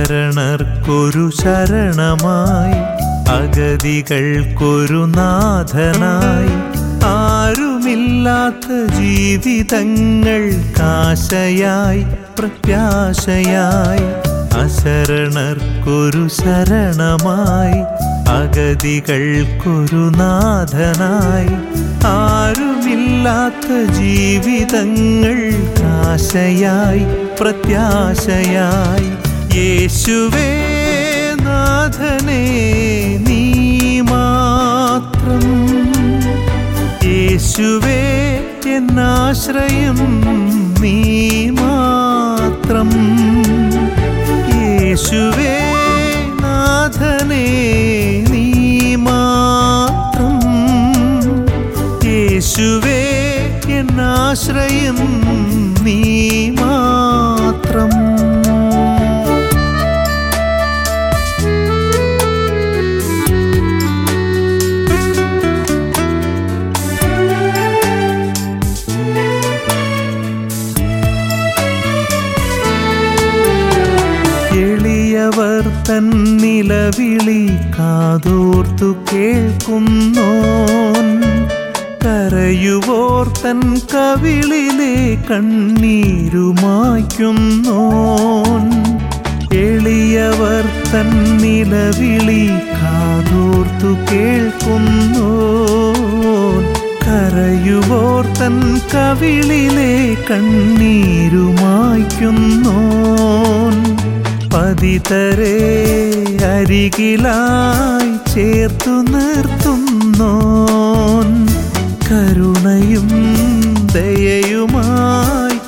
അശരണർക്കൊരു ശരണമായി അഗതികൾക്കൊരു നാഥനായി ആരുമില്ലാത്ത ജീവിതങ്ങൾ കാശയായി പ്രത്യാശയായി അശരണർക്കൊരു ശരണമായി അഗതികൾക്കൊരു നാഥനായി ആരുമില്ലാത്ത ജീവിതങ്ങൾ കാശയായി പ്രത്യാശയായി യേശുവേ നാഥനേ നീ മാത്രം യേശുവേ എന്നാശ്രയം നീ മാത്രം യേശുവേ നാഥനേ നീ മാത്രം യേശുവേ എന്നാശ്രയം നീ മാത്രം എളിയവർ തൻ നിലവിളി കാതോർത്തു കേൾക്കുന്നോൻ കരയുവോർ തൻ കവിളിലെ കണ്ണീരുമായ്ക്കുന്നോൻ എളിയവർ തൻ നിലവിളി കാതോർത്തു കേൾക്കുന്നോൻ കരയുവോർ തൻ കവിളിലെ കണ്ണീരുമായ്ക്കുന്നോൻ പതിതരെ അരികിലായി ചേർത്തു നിർത്തുന്നോൻ കരുണയും ദയയുമായി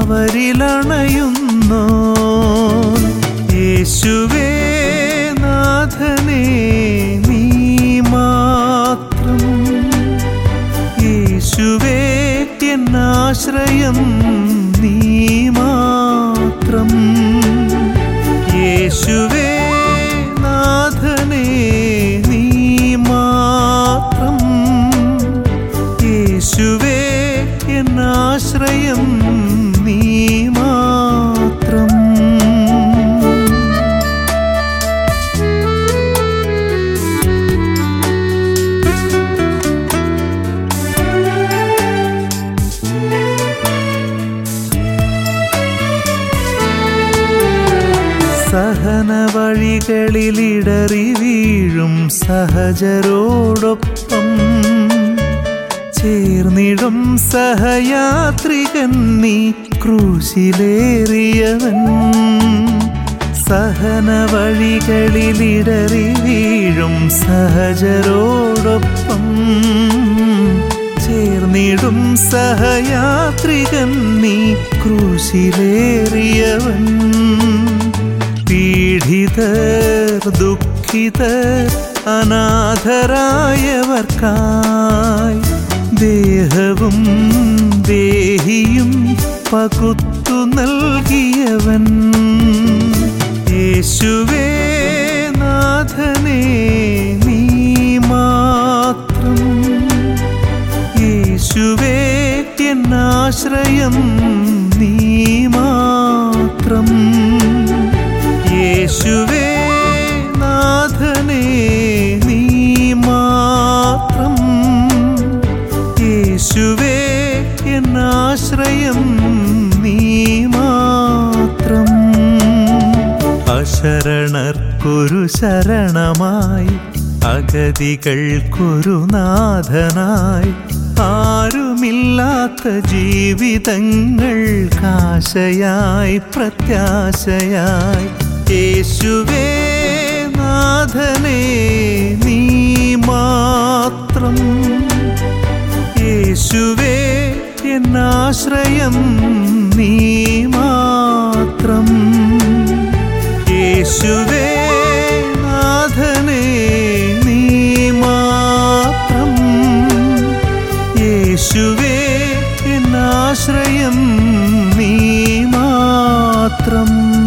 അവരിലണയുന്നോൻ യേശുവേ നാഥനേ നീ മാത്രം യേശുവേ എന്നാശ്രയം നീ മാത്രം യേശുവേ നാഥനേ നീ മാത്രം യേശുവേ എന്നാശ്രയം നീ മാത്രം സഹന വഴികളിലിടറി വീഴും സഹജരോടൊപ്പം ചേർന്നിടും സഹയാത്രികൻ നീ ക്രൂശിലേറിയവൻ സഹന വഴികളിലിടറി വീഴും സഹജരോടൊപ്പം ചേർന്നിടും സഹയാത്രികൻ നീ ക്രൂശിലേറിയവൻ പീഡിതർ ദുഃഖിതർ അനാഥരായവർക്കായി ദേഹവും ദേഹിയും പകുത്തു നൽകിയവൻ യേശുവേ നാഥനേ നീ മാത്രം യേശുവേ എന്നാശ്രയം നീ മാത്രം യേശുവേ നാഥനേ നീ മാത്രം യേശുവേ എന്നാശ്രയം നീ മാത്രം അശരണർക്കൊരു ശരണമായി അഗതികൾക്കൊരു നാഥനായി ആരുമില്ലാത്ത ജീവിതങ്ങൾ കാശയായി പ്രത്യാശയായി യേശുവേ നാഥനേ നീ മാത്രം യേശുവേ എന്നാശ്രയം നീ മാത്രം യേശുവേ നാഥനേ നീ മാത്രം യേശുവേ എന്നാശ്രയം നീ മാത്രം